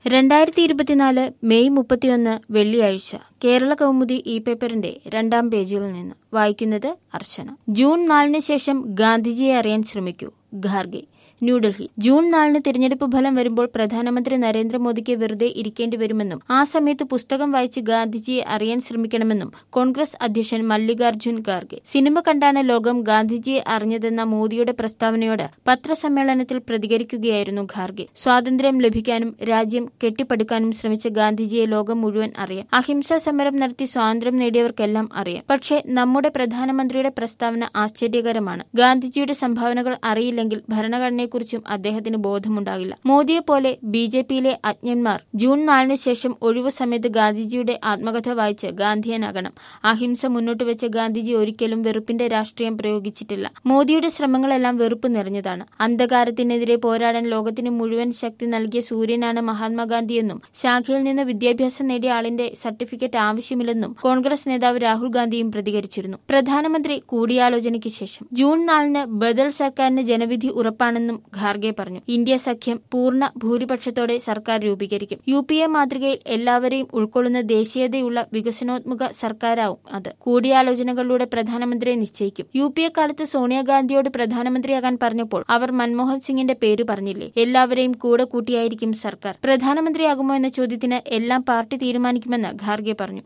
രണ്ടായിരത്തി ഇരുപത്തിനാല് മെയ് മുപ്പത്തിയൊന്ന് വെള്ളിയാഴ്ച കേരള കൗമുദി ഇ പേപ്പറിന്റെ രണ്ടാം പേജിൽ നിന്ന് വായിക്കുന്നത് അർച്ചന ജൂൺ നാലിന് ശേഷം ഗാന്ധിജിയെ അറിയാൻ ശ്രമിക്കൂ ഖാർഗെ ന്യൂഡൽഹി ജൂൺ നാലിന് തിരഞ്ഞെടുപ്പ് ഫലം വരുമ്പോൾ പ്രധാനമന്ത്രി നരേന്ദ്രമോദിക്ക് വെറുതെ ഇരിക്കേണ്ടി വരുമെന്നും ആ സമയത്ത് പുസ്തകം വായിച്ച് ഗാന്ധിജിയെ അറിയാൻ ശ്രമിക്കണമെന്നും കോൺഗ്രസ് അധ്യക്ഷൻ മല്ലികാർജുൻ ഖാർഗെ സിനിമ കണ്ടാണ് ലോകം ഗാന്ധിജിയെ അറിഞ്ഞതെന്ന മോദിയുടെ പ്രസ്താവനയോട് പത്രസമ്മേളനത്തിൽ പ്രതികരിക്കുകയായിരുന്നു ഖാർഗെ സ്വാതന്ത്ര്യം ലഭിക്കാനും രാജ്യം കെട്ടിപ്പടുക്കാനും ശ്രമിച്ച ഗാന്ധിജിയെ ലോകം മുഴുവൻ അറിയാം അഹിംസാ സമരം നടത്തി സ്വാതന്ത്ര്യം നേടിയവർക്കെല്ലാം അറിയാം പക്ഷേ നമ്മുടെ പ്രധാനമന്ത്രിയുടെ പ്രസ്താവന ആശ്ചര്യകരമാണ് ഗാന്ധിജിയുടെ സംഭാവനകൾ അറിയില്ലെങ്കിൽ ഭരണഘടനയെക്കുറിച്ചും അദ്ദേഹത്തിന് ബോധമുണ്ടാകില്ല മോദിയെ പോലെ ബി ജെ പിയിലെ അജ്ഞന്മാർ ജൂൺ നാലിന് ശേഷം ഒഴിവു സമയത്ത് ഗാന്ധിജിയുടെ ആത്മകഥ വായിച്ച് ഗാന്ധിയനാകണം അഹിംസ മുന്നോട്ട് വെച്ച ഗാന്ധിജി ഒരിക്കലും വെറുപ്പിന്റെ രാഷ്ട്രീയം പ്രയോഗിച്ചിട്ടില്ല മോദിയുടെ ശ്രമങ്ങളെല്ലാം വെറുപ്പ് നിറഞ്ഞതാണ് അന്ധകാരത്തിനെതിരെ പോരാടാൻ ലോകത്തിന് മുഴുവൻ ശക്തി നൽകിയ സൂര്യനാണ് മഹാത്മാഗാന്ധിയെന്നും ശാഖയിൽ നിന്ന് വിദ്യാഭ്യാസം നേടിയ ആളിന്റെ സർട്ടിഫിക്കറ്റ് ആവശ്യമില്ലെന്നും കോൺഗ്രസ് നേതാവ് രാഹുൽ ഗാന്ധിയും പ്രതികരിച്ചിരുന്നു പ്രധാനമന്ത്രി കൂടിയാലോചനയ്ക്ക് ശേഷം ജൂൺ നാലിന് ബദൽ സർക്കാരിന് ജനവിധി ഉറപ്പാണെന്നും ഖാർഗെ പറഞ്ഞു ഇന്ത്യ സഖ്യം പൂർണ്ണ ഭൂരിപക്ഷത്തോടെ സർക്കാർ രൂപീകരിക്കും യു പി എ മാതൃകയിൽ എല്ലാവരെയും ഉൾക്കൊള്ളുന്ന ദേശീയതയുള്ള വികസനോത്മുഖ സർക്കാരാവും അത് കൂടിയാലോചനകളിലൂടെ പ്രധാനമന്ത്രിയെ നിശ്ചയിക്കും യു പി എ കാലത്ത് സോണിയാഗാന്ധിയോട് പ്രധാനമന്ത്രിയാകാൻ പറഞ്ഞപ്പോൾ അവർ മൻമോഹൻ സിംഗിന്റെ പേര് പറഞ്ഞില്ലേ എല്ലാവരെയും കൂടെ കൂട്ടിയായിരിക്കും സർക്കാർ പ്രധാനമന്ത്രിയാകുമോ എന്ന ചോദ്യത്തിന് എല്ലാം പാർട്ടി തീരുമാനിക്കുമെന്ന് ഖാർഗെ പറഞ്ഞു